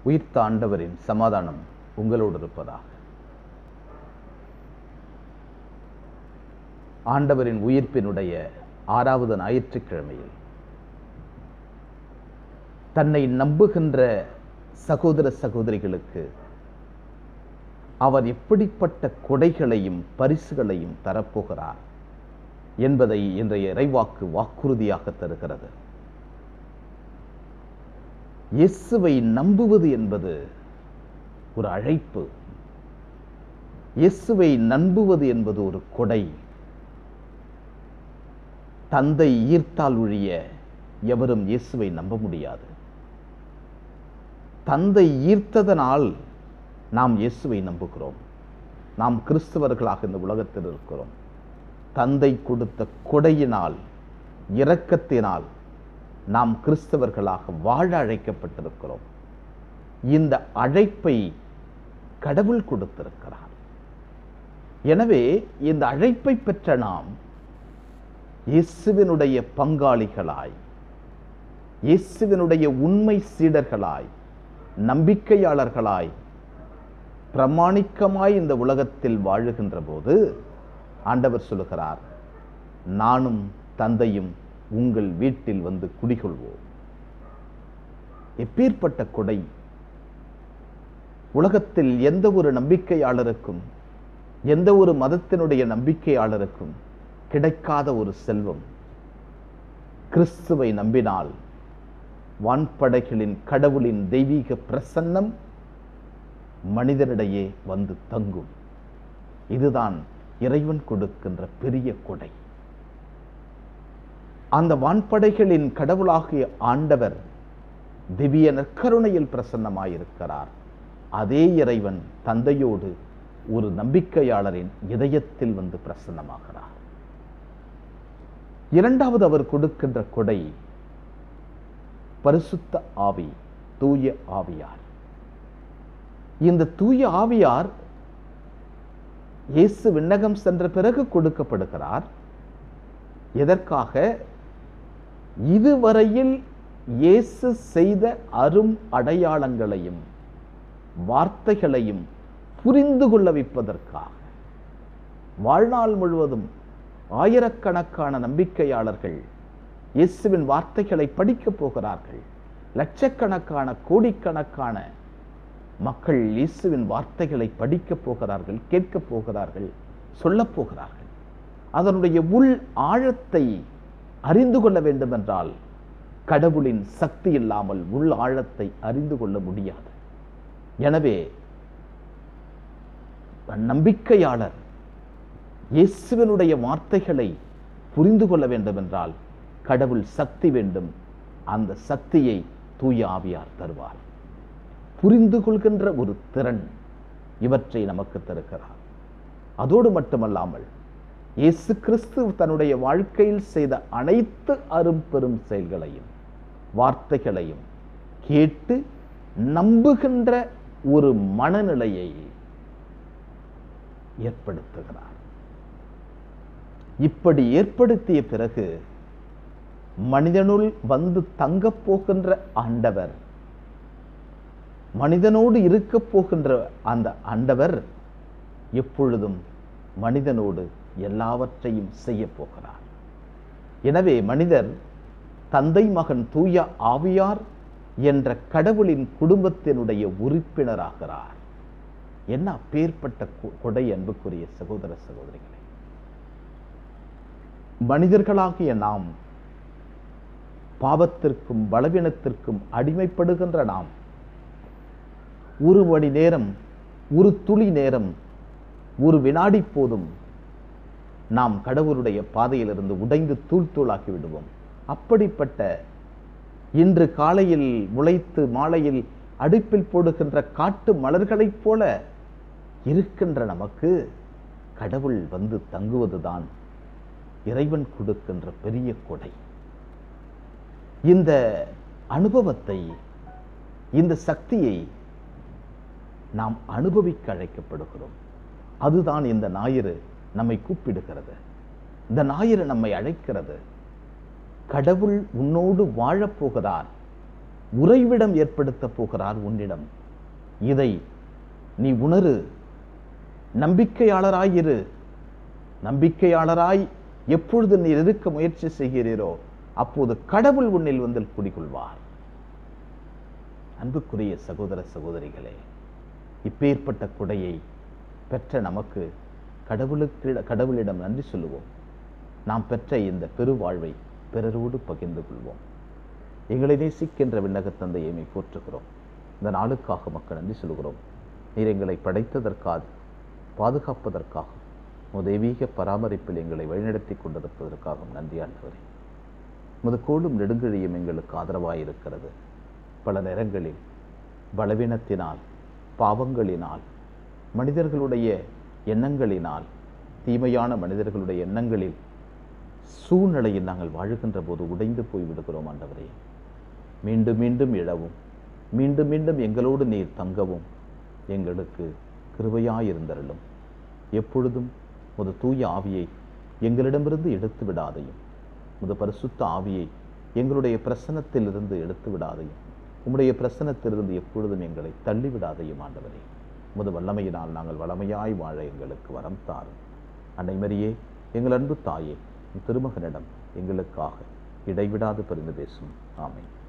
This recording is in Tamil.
உயிர்த்த ஆண்டவரின் சமாதானம் உங்களோடு இருப்பதாக ஆண்டவரின் உயிர்ப்பினுடைய ஆறாவது ஞாயிற்றுக்கிழமையில் தன்னை நம்புகின்ற சகோதர சகோதரிகளுக்கு அவர் எப்படிப்பட்ட கொடைகளையும் பரிசுகளையும் தரப்போகிறார் என்பதை இன்றைய இறைவாக்கு வாக்குறுதியாக தருகிறது இயேசுவை நம்புவது என்பது ஒரு அழைப்பு இயேசுவை நம்புவது என்பது ஒரு கொடை தந்தை ஈர்த்தால் ஒழிய எவரும் இயேசுவை நம்ப முடியாது தந்தை ஈர்த்ததனால் நாம் இயேசுவை நம்புகிறோம் நாம் கிறிஸ்தவர்களாக இந்த உலகத்தில் இருக்கிறோம் தந்தை கொடுத்த கொடையினால் இரக்கத்தினால் நாம் கிறிஸ்தவர்களாக வாழ அழைக்கப்பட்டிருக்கிறோம் இந்த அழைப்பை கடவுள் கொடுத்திருக்கிறார் எனவே இந்த அழைப்பை பெற்ற நாம் இயேசுவினுடைய பங்காளிகளாய் இயேசுவினுடைய உண்மை சீடர்களாய் நம்பிக்கையாளர்களாய் பிரமாணிக்கமாய் இந்த உலகத்தில் வாழுகின்ற போது ஆண்டவர் சொல்லுகிறார் நானும் தந்தையும் உங்கள் வீட்டில் வந்து குடிகொள்வோம் எப்பேற்பட்ட கொடை உலகத்தில் எந்த ஒரு நம்பிக்கையாளருக்கும் எந்த ஒரு மதத்தினுடைய நம்பிக்கையாளருக்கும் கிடைக்காத ஒரு செல்வம் கிறிஸ்துவை நம்பினால் வான்படைகளின் கடவுளின் தெய்வீக பிரசன்னம் மனிதனிடையே வந்து தங்கும் இதுதான் இறைவன் கொடுக்கின்ற பெரிய கொடை அந்த வான்படைகளின் கடவுளாகிய ஆண்டவர் திவ்ய நற்கருணையில் பிரசன்னமாயிருக்கிறார் அதே இறைவன் தந்தையோடு ஒரு நம்பிக்கையாளரின் இதயத்தில் வந்து பிரசன்னமாகிறார் இரண்டாவது அவர் கொடுக்கின்ற கொடை பரிசுத்த ஆவி தூய ஆவியார் இந்த தூய ஆவியார் இயேசு விண்ணகம் சென்ற பிறகு கொடுக்கப்படுகிறார் எதற்காக இதுவரையில் இயேசு செய்த அரும் அடையாளங்களையும் வார்த்தைகளையும் புரிந்து கொள்ள வைப்பதற்காக வாழ்நாள் முழுவதும் ஆயிரக்கணக்கான நம்பிக்கையாளர்கள் இயேசுவின் வார்த்தைகளை படிக்கப் போகிறார்கள் லட்சக்கணக்கான கோடிக்கணக்கான மக்கள் இயேசுவின் வார்த்தைகளை படிக்கப் போகிறார்கள் கேட்கப் போகிறார்கள் சொல்லப் போகிறார்கள் அதனுடைய உள் ஆழத்தை அறிந்து கொள்ள வேண்டும் என்றால் கடவுளின் சக்தி இல்லாமல் உள் ஆழத்தை அறிந்து கொள்ள முடியாது எனவே நம்பிக்கையாளர் இயேசுவினுடைய வார்த்தைகளை புரிந்து கொள்ள வேண்டும் என்றால் கடவுள் சக்தி வேண்டும் அந்த சக்தியை தூய ஆவியார் தருவார் புரிந்து கொள்கின்ற ஒரு திறன் இவற்றை நமக்கு தருகிறார் அதோடு மட்டுமல்லாமல் இயேசு கிறிஸ்து தன்னுடைய வாழ்க்கையில் செய்த அனைத்து அரும் பெரும் செயல்களையும் வார்த்தைகளையும் கேட்டு நம்புகின்ற ஒரு மனநிலையை ஏற்படுத்துகிறார் இப்படி ஏற்படுத்திய பிறகு மனிதனுள் வந்து தங்கப் போகின்ற ஆண்டவர் மனிதனோடு இருக்கப் போகின்ற அந்த ஆண்டவர் எப்பொழுதும் மனிதனோடு எல்லாவற்றையும் செய்ய போகிறார் எனவே மனிதர் தந்தை மகன் தூய ஆவியார் என்ற கடவுளின் குடும்பத்தினுடைய உறுப்பினராகிறார் என்ன அப்பேற்பட்ட கொடை அன்புக்குரிய சகோதர சகோதரிகளே மனிதர்களாகிய நாம் பாவத்திற்கும் பலவீனத்திற்கும் அடிமைப்படுகின்ற நாம் ஒரு மணி நேரம் ஒரு துளி நேரம் ஒரு வினாடி போதும் நாம் கடவுளுடைய பாதையிலிருந்து உடைந்து தூள் தூளாக்கி விடுவோம் அப்படிப்பட்ட இன்று காலையில் முளைத்து மாலையில் அடுப்பில் போடுகின்ற காட்டு மலர்களைப் போல இருக்கின்ற நமக்கு கடவுள் வந்து தங்குவதுதான் இறைவன் கொடுக்கின்ற பெரிய கொடை இந்த அனுபவத்தை இந்த சக்தியை நாம் அனுபவிக்க அழைக்கப்படுகிறோம் அதுதான் இந்த ஞாயிறு நம்மை கூப்பிடுகிறது இந்த ஞாயிறு நம்மை அழைக்கிறது கடவுள் உன்னோடு வாழப் போகிறார் உறைவிடம் ஏற்படுத்தப் போகிறார் உன்னிடம் இதை நீ உணரு நம்பிக்கையாளராய் இரு நம்பிக்கையாளராய் எப்பொழுது நீ இருக்க முயற்சி செய்கிறீரோ அப்போது கடவுள் உன்னில் வந்து குடிகொள்வார் அன்புக்குரிய சகோதர சகோதரிகளே இப்பேற்பட்ட குடையை பெற்ற நமக்கு கடவுளுக்கு கடவுளிடம் நன்றி சொல்லுவோம் நாம் பெற்ற இந்த பெருவாழ்வை பிறரோடு பகிர்ந்து கொள்வோம் எங்களை நேசிக்கின்ற விண்ணக தந்தையை போற்றுகிறோம் இந்த நாளுக்காக மக்கள் நன்றி சொல்கிறோம் நீர் எங்களை படைத்ததற்காக பாதுகாப்பதற்காக உமது தெய்வீக பராமரிப்பில் எங்களை வழிநடத்தி கொண்டிருப்பதற்காகவும் நன்றி ஆண்டவரே உமது கோலும் நெடுங்கழியும் எங்களுக்கு ஆதரவாய் இருக்கிறது பல நேரங்களில் பலவீனத்தினால் பாவங்களினால் மனிதர்களுடைய எண்ணங்களினால் தீமையான மனிதர்களுடைய எண்ணங்களில் சூழ்நிலையில் நாங்கள் வாழுகின்ற போது உடைந்து போய் விடுகிறோம் ஆண்டவரே மீண்டும் மீண்டும் எழவும் மீண்டும் மீண்டும் எங்களோடு நீர் தங்கவும் எங்களுக்கு கிருபையாயிருந்தருளும் எப்பொழுதும் முது தூய ஆவியை எங்களிடமிருந்து எடுத்து விடாதையும் முது பரிசுத்த ஆவியை எங்களுடைய பிரசனத்திலிருந்து எடுத்து விடாதையும் உம்முடைய பிரசனத்திலிருந்து எப்பொழுதும் எங்களை தள்ளி விடாதையும் ஆண்டவரே முது வல்லமையினால் நாங்கள் வளமையாய் வாழ எங்களுக்கு வரம் தாரும் அன்னை மரியே எங்கள் அன்பு தாயே உம் திருமகனிடம் எங்களுக்காக இடைவிடாது பரிந்து பேசும் ஆமென்